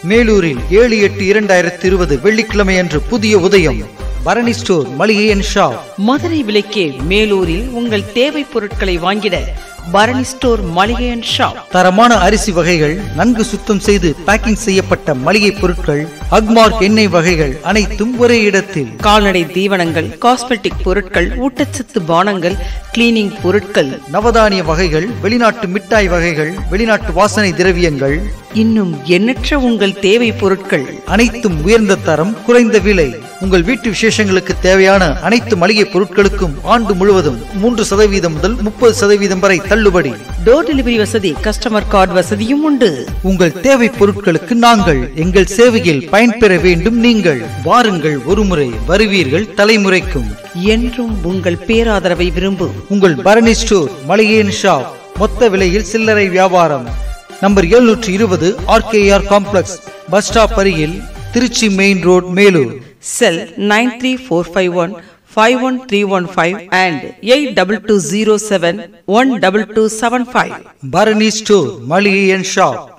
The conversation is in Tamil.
மேலூரில் ஏழு எட்டு இரண்டாயிரத்தி இருபது வெள்ளிக்கிழமை அன்று புதிய உதயம் பரணி ஸ்டோர் மளிகை அண்ட் ஷாப் மதுரை விலைக்கே மேலூரில் உங்கள் தேவை பொருட்களை வாங்கிட பரணி ஸ்டோர் மளிகை அண்ட் ஷாப் தரமான அரிசி வகைகள் நன்கு சுத்தம் செய்து பேக்கிங் செய்யப்பட்ட மளிகை பொருட்கள் அக்மார்க் எண்ணெய் வகைகள் அனைத்தும் ஒரே இடத்தில் கால்நடை தீவனங்கள் காஸ்மெட்டிக் பொருட்கள் ஊட்டச்சத்து பானங்கள் கிளீனிங் பொருட்கள் நவதானிய வகைகள் வெளிநாட்டு மிட்டாய் வகைகள் வெளிநாட்டு வாசனை திரவியங்கள் இன்னும் எண்ணற்ற உங்கள் தேவை பொருட்கள் அனைத்தும் உயர்ந்த தரம் குறைந்த விலை உங்கள் வீட்டு விசேஷங்களுக்கு தேவையான அனைத்து மளிகை பொருட்களுக்கும் ஆண்டு முழுவதும் மூன்று சதவீதம் முதல் முப்பது சதவீதம் வரை தள்ளுபடி டோர் டெலிவரி வசதி கஸ்டமர் கார்டு வசதியும் உண்டு உங்கள் தேவை பொருட்களுக்கு நாங்கள் எங்கள் சேவையில் பயன்பெற வேண்டும் நீங்கள் வாருங்கள் ஒருமுறை வருவீர்கள் தலைமுறைக்கும் என்றும் உங்கள் பேராதரவை விரும்பும் உங்கள் பரணி ஸ்டோர் மளிகையின் ஷாப் மொத்த விலையில் சில்லறை வியாபாரம் நம்பர் எழுநூற்றி இருபது ஆர்கேஆர் காம்ப்ளெக்ஸ் பஸ் ஸ்டாப் அருகில் Trichy main road Melur cell nine three four five one five one three one five and eight double two zero seven one double two seven five Bharani store மளிகை அண்ட் ஷாப்